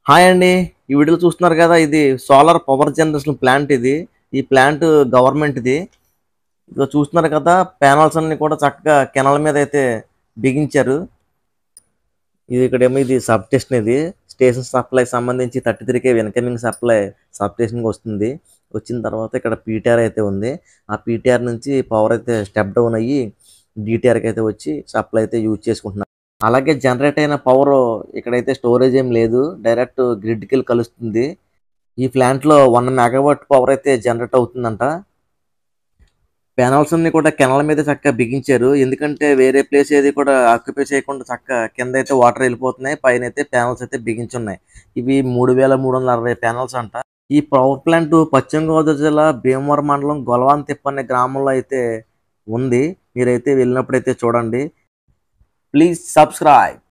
hi అండి ఈ వీడియోలో చూస్తున్నారు కదా ఇది సోలార్ పవర్ జనరేషన్ ప్లాంట్ ఇది ఈ ప్లాంట్ గవర్నమెంట్ ఇది ఇదిగో చూస్తున్నారు కదా ప్యానల్స్ అన్ని కూడా చక్కగా కెనాల్ మీద అయితే బిగించారు ఇది ఇక్కడేమో ఇది సబ్ స్టేషన్ ఇది స్టేషన్ సప్లై సంబంధించి thirty three KV incoming supply sub స్టేషన్కి వస్తుంది వచ్చిన తర్వాత ఇక్కడ పీటీఆర్ అయితే ఉంది ఆ పీటీఆర్ నుంచి పవర్ అయితే స్టెప్ డౌన్ అయ్యి డిటిఆర్కి అయితే వచ్చి సప్లై అయితే యూజ్ చేసుకుంటున్నారు అలాగే జనరేట్ అయిన పవర్ ఇక్కడైతే స్టోరేజ్ ఏం లేదు డైరెక్ట్ గ్రిడ్కి వెళ్ళి కలుస్తుంది ఈ ప్లాంట్లో వన్ మెగావాట్ పవర్ అయితే జనరేట్ అవుతుందంట ప్యానల్స్ అన్ని కూడా కెనాల్ మీద చక్కగా బిగించారు ఎందుకంటే వేరే ప్లేస్ ఏది కూడా ఆక్యుపై చేయకుండా చక్కగా కింద అయితే వాటర్ వెళ్ళిపోతున్నాయి పైన అయితే ప్యానల్స్ అయితే బిగించున్నాయి ఇవి మూడు వేల మూడు వందల అరవై ప్యానల్స్ అంట ఈ పవర్ ప్లాంట్ పశ్చిమ గోదావరి జిల్లా భీమవరం మండలం గొలవాన్ తిప్ప అనే గ్రామంలో అయితే ఉంది మీరైతే వెళ్ళినప్పుడు అయితే చూడండి ప్లీజ్ సబ్స్క్రైబ్